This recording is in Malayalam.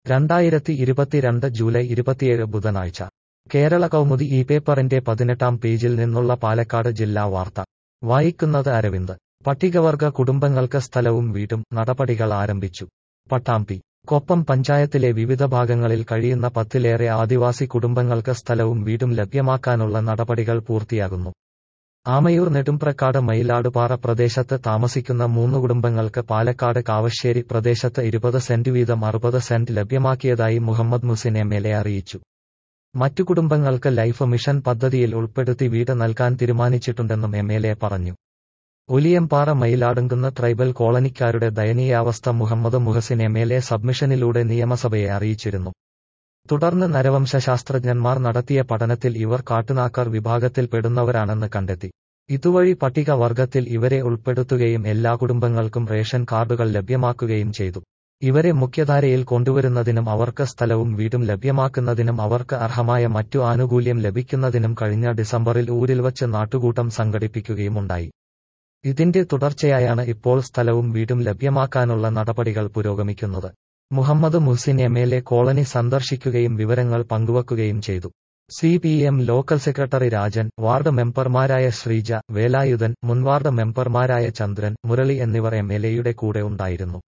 രണ്ടായിരത്തി ഇരുപത്തിരണ്ട് ജൂലൈ ഇരുപത്തിയേഴ് ബുധനാഴ്ച കേരള കൗമുദി ഈ പേപ്പറിന്റെ പതിനെട്ടാം പേജിൽ നിന്നുള്ള പാലക്കാട് ജില്ലാ വാർത്ത വായിക്കുന്നത് അരവിന്ദ് പട്ടികവർഗ കുടുംബങ്ങൾക്ക് സ്ഥലവും വീടും നടപടികൾ ആരംഭിച്ചു പട്ടാമ്പി കൊപ്പം പഞ്ചായത്തിലെ വിവിധ ഭാഗങ്ങളിൽ കഴിയുന്ന പത്തിലേറെ ആദിവാസി കുടുംബങ്ങൾക്ക് സ്ഥലവും വീടും ലഭ്യമാക്കാനുള്ള നടപടികൾ പൂർത്തിയാകുന്നു ആമയൂർ നെടുമ്പ്രക്കാട് മയിലാടുപാറ പ്രദേശത്ത് താമസിക്കുന്ന മൂന്ന് കുടുംബങ്ങൾക്ക് പാലക്കാട് കാവശ്ശേരി പ്രദേശത്ത് ഇരുപത് സെന്റ് വീതം അറുപത് സെന്റ് ലഭ്യമാക്കിയതായി Muhammad Muhsin M L A അറിയിച്ചു മറ്റു കുടുംബങ്ങൾക്ക് ലൈഫ് മിഷൻ പദ്ധതിയിൽ ഉൾപ്പെടുത്തി വീട് നൽകാൻ തീരുമാനിച്ചിട്ടുണ്ടെന്നും എം എൽ എ പറഞ്ഞു ഒലിയമ്പാറ മയിലാടുങ്കുന്ന ട്രൈബൽ കോളനിക്കാരുടെ ദയനീയാവസ്ഥ Muhammad Muhsin M L A സബ്മിഷനിലൂടെ നിയമസഭയെ അറിയിച്ചിരുന്നു തുടർന്ന് നരവംശ ശാസ്ത്രജ്ഞന്മാർ നടത്തിയ പഠനത്തിൽ ഇവർ കാട്ടുനാക്കർ വിഭാഗത്തിൽ പെടുന്നവരാണെന്ന് കണ്ടെത്തി ഇതുവഴി പട്ടിക വർഗത്തിൽ ഇവരെ ഉൾപ്പെടുത്തുകയും എല്ലാ കുടുംബങ്ങൾക്കും റേഷൻ കാർഡുകൾ ലഭ്യമാക്കുകയും ചെയ്തു ഇവരെ മുഖ്യധാരയിൽ കൊണ്ടുവരുന്നതിനും അവർക്ക് സ്ഥലവും വീടും ലഭ്യമാക്കുന്നതിനും അവർക്ക് അർഹമായ മറ്റു ആനുകൂല്യം ലഭിക്കുന്നതിനും കഴിഞ്ഞ ഡിസംബറിൽ ഊരിൽ വച്ച് നാട്ടുകൂട്ടം സംഘടിപ്പിക്കുകയുമുണ്ടായി ഇതിന്റെ തുടർച്ചയായാണ് ഇപ്പോൾ സ്ഥലവും വീടും ലഭ്യമാക്കാനുള്ള നടപടികൾ പുരോഗമിക്കുന്നത് Muhammad Muhsin M L A colony സന്ദർശിക്കുകയും വിവരങ്ങൾ പങ്കുവക്കുകയും ചെയ്തു C P M local secretary Rajan ward മെമ്പർമാരായ ശ്രീജ വേലായുധൻ മുൻ വാർഡ് മെമ്പർമാരായ ചന്ദ്രൻ മുരളി എന്നിവർ എം എൽ എയുടെ കൂടെ ഉണ്ടായിരുന്നു